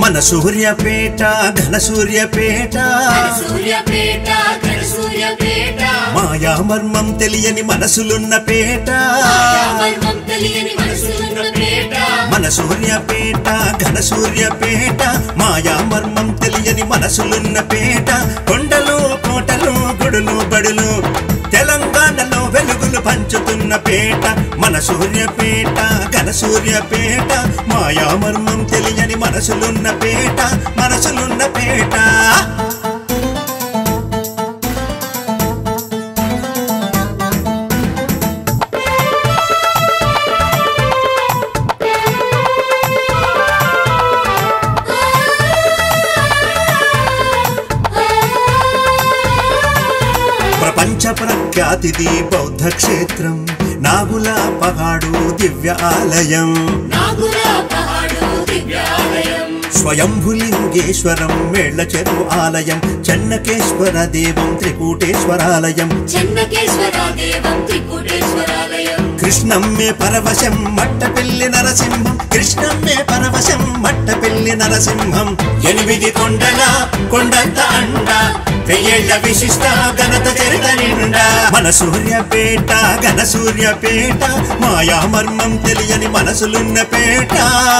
మన సూర్యపేట ఘన సూర్యపేట సూర్యపేట ఘన సూర్యపేట మాయా మర్మం తెలియని మనసులున్న పేట మర్మం తెలియని మనసున్న పేట మన సూర్యపేట ఘన సూర్యపేట మాయా మర్మం తెలియని మనసులున్న పేట కొండలు కోటలు గుడులు బడులు తెలంగాణలో వెలుగులు పంచుతున్న పేట మన సూర్యపేట ఘన సూర్యపేట మాయా మర్మం తెలియని మనసులున్న పేట మనసులున్న పేట ప్రపంచ ప్రఖ్యాతిది బౌద్ధ క్షేత్రం నాగుల పహాడు దివ్య ఆలయం నాగుల పహాడు దివ్యాలయం స్వయంభులింగేశ్వరం మేళ్ల చెరువు ఆలయం చెన్నకేశ్వర దేవం త్రికూటేశ్వరాలయం చెన్నకేశ్వర దేవం త్రికూటేశ్వరాలయం కృష్ణమ్మే పరవశం మట్టపెల్లి నరసింహం కృష్ణమ్మే పరవశం మట్టపెల్లి నరసింహం ఎనిమిది కొండల కొండంత అండ వెయ్యేళ్ల విశిష్ట ఘనత చరిత నిండా మన సూర్యపేట ఘన సూర్యపేట మాయా మర్మం తెలియని మనసులున్న పేట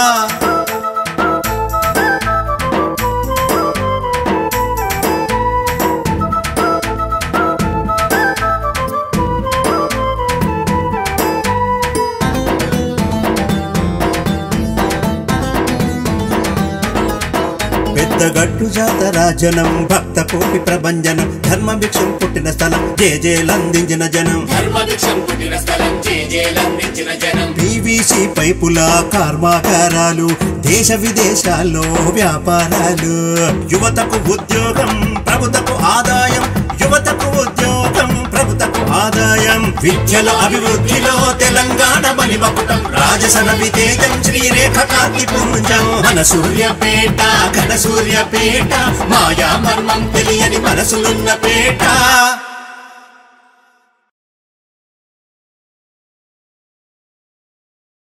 పెద్దగట్టు జాతరాజనం భక్త కోటి ప్రభంజనం ధర్మ భిక్షం పుట్టిన స్థలం జేజేలందించిన జనం ధర్మభిక్షం పుట్టిన స్థలం చేజేలందించిన జనం పీవీసీ పైపుల కర్మాగారాలు దేశ విదేశాల్లో వ్యాపారాలు యువతకు ఉద్యోగం ప్రభుతకు ఆదాయం యువతకు ఉద్యోగం ప్రభుతకు ఆదాయం విద్యల అభివృద్ధిలో తెలంగాణ మణిమకుటం రాజసన వితేజం శ్రీరేఖ కాంతి పుంజం మన సూర్యపేట ఘన సూర్యపేట మాయా మర్మం తెలియని మనసులున్న పేట